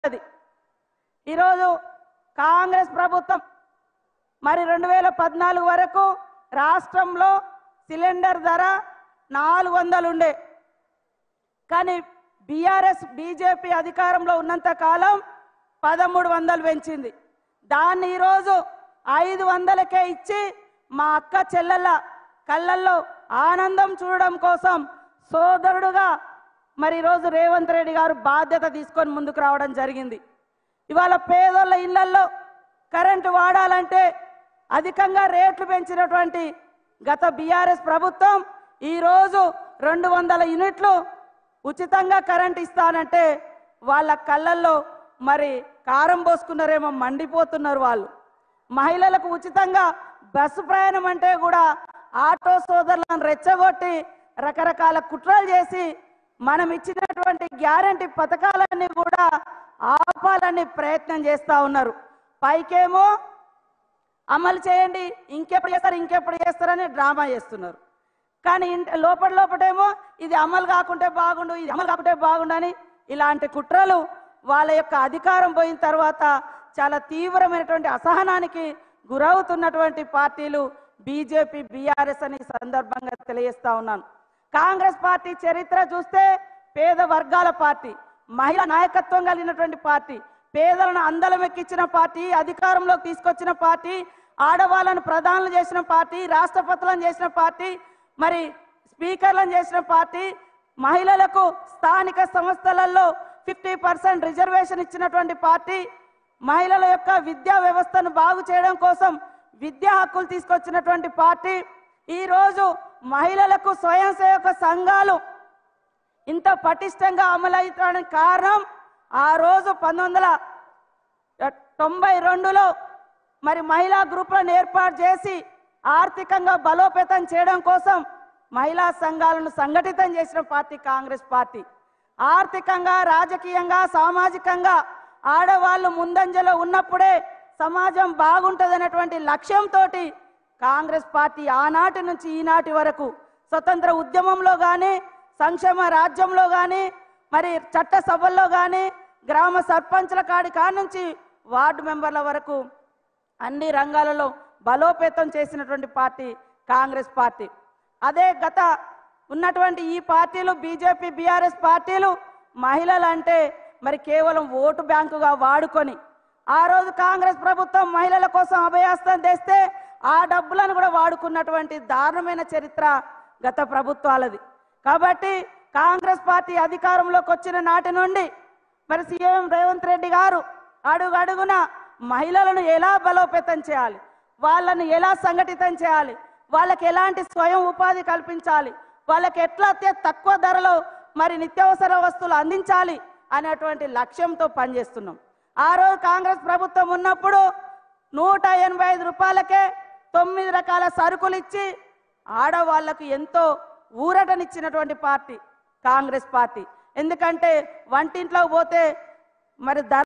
అది ఈరోజు కాంగ్రెస్ ప్రభుత్వం మరి రెండు వేల పద్నాలుగు వరకు రాష్ట్రంలో సిలిండర్ ధర నాలుగు వందలు ఉండే కానీ బీఆర్ఎస్ బీజేపీ అధికారంలో ఉన్నంత కాలం పదమూడు వందలు పెంచింది దాన్ని ఈరోజు ఐదు వందలకే ఇచ్చి మా అక్క చెల్లెళ్ళ కళ్ళల్లో ఆనందం చూడడం కోసం సోదరుడుగా మరి ఈరోజు రేవంత్ రెడ్డి గారు బాధ్యత తీసుకొని ముందుకు రావడం జరిగింది ఇవాళ పేదోళ్ళ ఇళ్లల్లో కరెంటు వాడాలంటే అధికంగా రేట్లు పెంచినటువంటి గత బీఆర్ఎస్ ప్రభుత్వం ఈరోజు రెండు వందల యూనిట్లు ఉచితంగా కరెంట్ ఇస్తానంటే వాళ్ళ కళ్ళల్లో మరి కారం పోసుకున్నారేమో మండిపోతున్నారు వాళ్ళు మహిళలకు ఉచితంగా బస్సు ప్రయాణం అంటే కూడా ఆటో సోదరులను రెచ్చగొట్టి రకరకాల కుట్రలు చేసి మనం ఇచ్చినటువంటి గ్యారంటీ పథకాలన్నీ కూడా ఆపాలని ప్రయత్నం చేస్తా ఉన్నారు పైకేమో అమలు చేయండి ఇంకెప్పుడు చేస్తారు ఇంకెప్పుడు చేస్తారని డ్రామా చేస్తున్నారు కానీ ఇంట లోపల లోపటేమో ఇది అమలు కాకుంటే బాగుండు ఇది అమలు కాకుంటే బాగుండు అని ఇలాంటి కుట్రలు వాళ్ళ యొక్క అధికారం పోయిన తర్వాత చాలా తీవ్రమైనటువంటి అసహనానికి గురవుతున్నటువంటి పార్టీలు బీజేపీ బీఆర్ఎస్ అని ఈ సందర్భంగా తెలియజేస్తా ఉన్నాను కాంగ్రెస్ పార్టీ చరిత్ర చూస్తే పేద వర్గాల పార్టీ మహిళా నాయకత్వం కలిగినటువంటి పార్టీ పేదలను అందలమెక్కించిన పార్టీ అధికారంలోకి తీసుకొచ్చిన పార్టీ ఆడవాళ్ళను ప్రధానులు చేసిన పార్టీ రాష్ట్రపతులను చేసిన పార్టీ మరి స్పీకర్లను చేసిన పార్టీ మహిళలకు స్థానిక సంస్థలలో ఫిఫ్టీ పర్సెంట్ రిజర్వేషన్ ఇచ్చినటువంటి పార్టీ మహిళల యొక్క విద్యా వ్యవస్థను బాగు చేయడం కోసం విద్యా హక్కులు తీసుకొచ్చినటువంటి పార్టీ ఈ రోజు మహిళలకు స్వయం సేవక సంఘాలు ఇంత పటిష్టంగా అమలవుతానికి కారణం ఆ రోజు పంతొమ్మిది వందల తొంభై రెండులో మరి మహిళా గ్రూపులను ఏర్పాటు చేసి ఆర్థికంగా బలోపేతం చేయడం కోసం మహిళా సంఘాలను సంఘటితం చేసిన పార్టీ కాంగ్రెస్ పార్టీ ఆర్థికంగా రాజకీయంగా సామాజికంగా ఆడవాళ్ళు ముందంజలో ఉన్నప్పుడే సమాజం బాగుంటుందనేటువంటి లక్ష్యంతో కాంగ్రెస్ పార్టీ ఆనాటి నుంచి ఈనాటి వరకు స్వతంత్ర ఉద్యమంలో కానీ సంక్షేమ రాజ్యంలో కానీ మరి చట్ట సభల్లో కానీ గ్రామ సర్పంచ్ల కాడి కానుంచి వార్డు మెంబర్ల వరకు అన్ని రంగాలలో బలోపేతం చేసినటువంటి పార్టీ కాంగ్రెస్ పార్టీ అదే గత ఉన్నటువంటి ఈ పార్టీలు బీజేపీ బీఆర్ఎస్ పార్టీలు మహిళలు అంటే మరి కేవలం ఓటు బ్యాంకుగా వాడుకొని ఆ రోజు కాంగ్రెస్ ప్రభుత్వం మహిళల కోసం అభయాస్తం తెస్తే ఆ డబ్బులను కూడా వాడుకున్నటువంటి దారుణమైన చరిత్ర గత ప్రభుత్వాలది కాబట్టి కాంగ్రెస్ పార్టీ అధికారంలోకి వచ్చిన నాటి నుండి మరి సీఎం రేవంత్ రెడ్డి గారు అడుగు అడుగున మహిళలను ఎలా బలోపేతం చేయాలి వాళ్ళను ఎలా సంఘటితం చేయాలి వాళ్ళకి ఎలాంటి స్వయం ఉపాధి కల్పించాలి వాళ్ళకి ఎట్లా అత్య తక్కువ ధరలో మరి నిత్యావసర వస్తువులు అందించాలి అనేటువంటి లక్ష్యంతో పనిచేస్తున్నాం ఆ రోజు కాంగ్రెస్ ప్రభుత్వం ఉన్నప్పుడు నూట ఎనభై ఐదు రూపాయలకే తొమ్మిది రకాల సరుకులు ఇచ్చి ఆడవాళ్లకు ఎంతో ఊరటనిచ్చినటువంటి పార్టీ కాంగ్రెస్ పార్టీ ఎందుకంటే వంటింట్లో పోతే మరి ధర